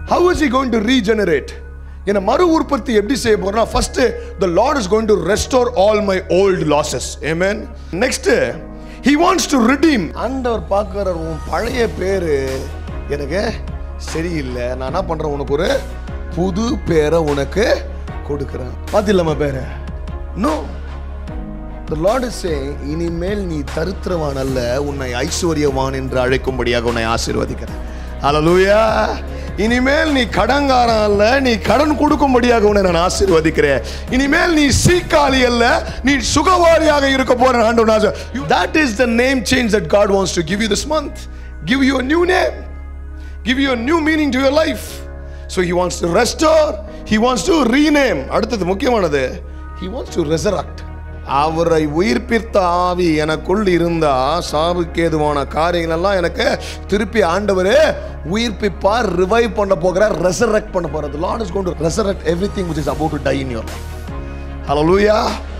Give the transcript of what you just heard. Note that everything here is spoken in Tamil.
how is he going to regenerate என்ன மறு உற்பத்தி எப்படி செய்ய போறா first the lord is going to restore all my old losses amen next he wants to redeem ஆண்டவர் பார்க்கிற உன் பழைய பேரு எனக்கு சரியில்லை நான் என்ன பண்றேன் உனக்கு ஒரு புது பேரை உனக்கு கொடுக்கிறேன் பாத்திரலாமா பேரை no The Lord is saying இனிமேல் நீ தரித்திரவான் அல்ல உன்னை ஐஸ்வர்யவான் என்று அழைக்கும்படியாக உன்னை ஆசீர்வதிக்கிறேன் ஹalleluya இனிமேல் நீ கடன்காரன் அல்ல நீ கடன் கொடுக்கும்படியாக உன்னை நான் ஆசீர்வதிக்கிறேன் இனிமேல் நீ சீக்காளி அல்ல நீ சுகவாரியாக இருக்க போற ஆண்டு that is the name change that God wants to give you this month give you a new name give you a new meaning to your life so he wants to restore he wants to rename அடுத்தது முக்கியமானது he wants to resurrect அவரை உயிர்ப்பித்த ஆவி எனக்குள் இருந்தா சாவுக்கு ஏதுவான காரியங்கள் எல்லாம் எனக்கு திருப்பி ஆண்டவர் உயிர்ப்பிப்பார் ரிவைவ் பண்ண போகிறார் ரெசரக்ட் பண்ண போறார் the lord is going to resurrect everything which is about to die in your life hallelujah